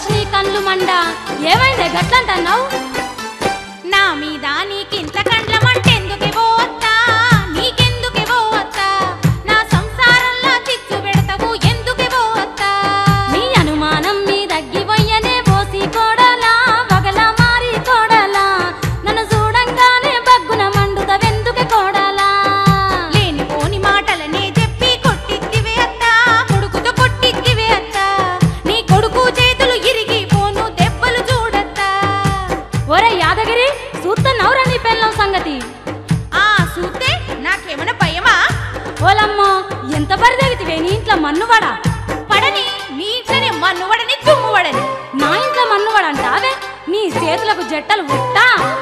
నీ కళ్ళు మండ ఏమైందే గట్లంటన్నావు నా మీద నీకింత కండ్లమంటే ఎందుకేవో వత్తా నీకెందుకేవో వత్తా నా సంసారంలో చిచ్చు పెడతావు ఎందుకేవో వత్తా నీ అనుమానం మీ దగ్గిపోయనే పోసి కోడలా వగల మారి కోడలా నన్ను చూడంగానే బగ్గున మండుదవెందుకే కోడలా లేనిపోని మాటలనే చెప్పి కొట్టిద్దివే అత్తా కొడుకుతో కొట్టిద్దివే అత్తా నీ కొడుకు చేతులు ఇరిగి పోను దెబ్బలు చూడత్తా ఒరే యాదగిరి చూస్తున్నావురా నీ పెళ్ళం సంగతి ఆ చూస్తే నాకేమైనా భయమా ఓలమ్మో ఎంత పరిదెగితివే నీ ఇంట్లో మన్నువాడా పడని నీ ఇంట్లోనే మన్నువడని దుమ్మువడని నా ఇంట్లో మన్నువాడంటావే నీ చేతులకు జట్టలు ఉట్టా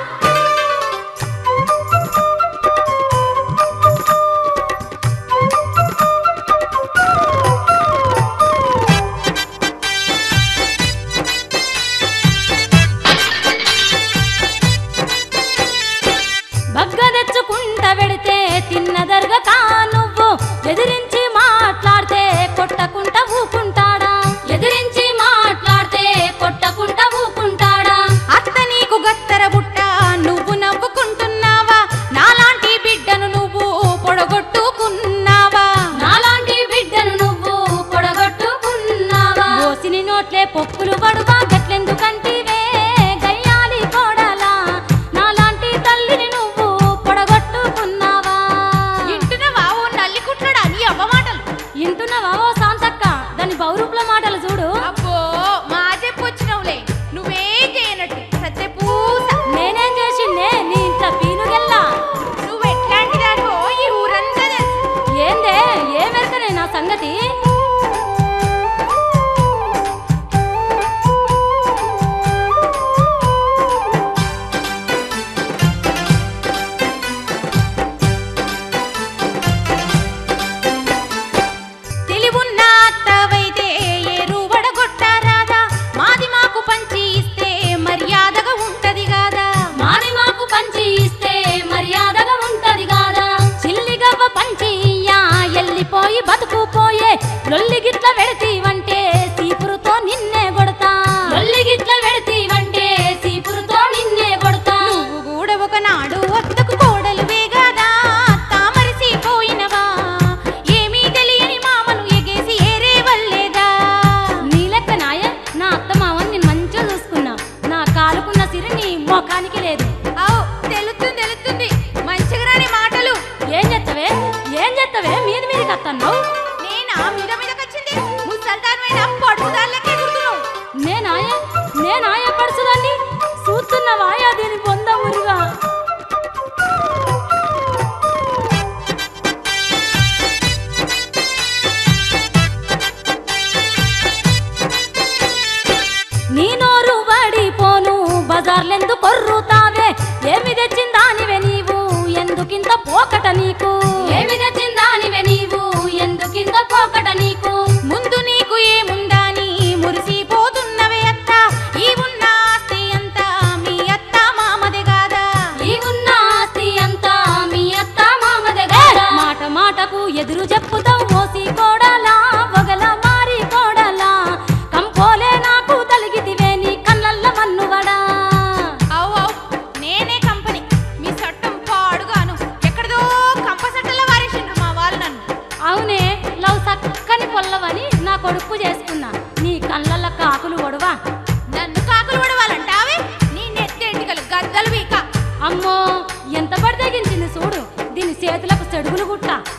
బగ్గ తెచ్చుకుంట వెడితే తిన్నదరగక నువ్వు ఎదిరించి మాట్లాడితే కొట్టకుంట ఊకుంటాడా ఎదిరించి మాట్లాడితే కొట్టకుంట ఊకుంటాడా అత్త నీకు గత్తర బుట్ట నువ్వు నవ్వుకుంటున్నావా నాలాంటి బిడ్డను నువ్వు పొడగొట్టుకున్నావా నాలాంటి బిడ్డను నువ్వు పొడగొట్టుకున్నావా ఓసిని నోట్లే పప్పులు పడువా గట్లెందుకంటివే గయ్యాలి కోడలా నాలాంటి తల్లిని నువ్వు పొడగొట్టుకున్నావా ఇంటున్నావా ఓ నల్లి కుట్లడా నీ అవ్వ మాటలు ఇంటున్నావా ఓ శాంతక్క దాని బౌరూపుల మాటలు చూడు అబ్బో మా చెప్పొచ్చినవులే నువ్వేం చేయనట్టు సత్య పూస నేనేం చేసిండే నీ ఇంట్లో పీనుగెల్లా నువ్వు ఎట్లాంటి దానివో ఈ ఊరంతా తెలుసు ఏందే ఏ మెరకనే నా సంగతి తెలివున్న అత్తవైతే ఏరు వడగొట్టారాదా మాది మాకు పంచి ఇస్తే మర్యాదగా ఉంటది కాదా మాది మాకు పంచి ఇస్తే మర్యాదగా ఉంటది కాదా చిల్లిగవ్వ పంచి ఇయ్యా ఎల్లిపోయి బతుకుపోయే లొల్లి గిట్ల వెడతీవంటే సీపురుతో నిన్నే కొడతా లొల్లి గిట్ల వెడతీవంటే సీపురుతో నిన్నే కొడతా నువ్వు కూడా ఒకనాడు వద్దకు కోడలువే గాదా తామరిసిపోయినవా ఏమీ తెలియని మామను ఎగేసి ఏరే వల్లేదా నీ లెక్క నాయ నా అత్తమావని నేను మంచిగా చూసుకున్నా నా కాలుకున్న సిరి నీ మొఖానికి లేదు అవు తెలుస్తుంది తెలుస్తుంది మంచిగా రాని మాటలు ఏం చేత్తవే ఏం చేత్తవే మీద మీదకి అత్తన్నావు నేనా మీద మీదకొచ్చింది ముసల్దానమైన పడుదాళ్ళకే గుర్తున్నావు నేనాయ నేనాయ పడుచుదాన్ని చూస్తున్నవాయా దీని పొంద ఉరుగా నీ నోరు వాడిపోను బజార్లెందు కొర్రుతావే ఏమి తెచ్చిందానివే నీవు ఎందుకింత పోకట నీకు ఏమి తెచ్చిందానివే నీవు ఎందుకింత పోకట నీకు ముందు నీకు ఏముందా నీ మురిసిపోతున్నవే అత్త ఈ ఉన్న ఆస్తి అంతా మీ అత్త మామదే కాదా ఈ ఉన్న ఆస్తి అంతా మీ అత్త మామదే గారా. మాట మాటకు ఎదురు చెప్పుతావు మోసి కోడలా వగల మారి కోడలా కంపోలే నాకు తలిగితివే నీ కళ్ళల్ల మన్నువడా అవు అవు నేనే కంపెనీ మీ చట్టం పాడుగాను ఎక్కడదో కంపసట్టలో వారేసిండ్రు మా వాళ్ళు నన్ను అవునే లవ్ సక్కని పొల్లవని నా కొడుకు చేసుకున్నా నీ కళ్ళల్ల కాకులు ఒడవా నన్ను కాకులు పడవాలంటావే నీ నెత్తెంటికలు గద్దలు వీక అమ్మో ఎంత పడి తెగించింది చూడు దీని చేతులకు చెడుగులు గుట్ట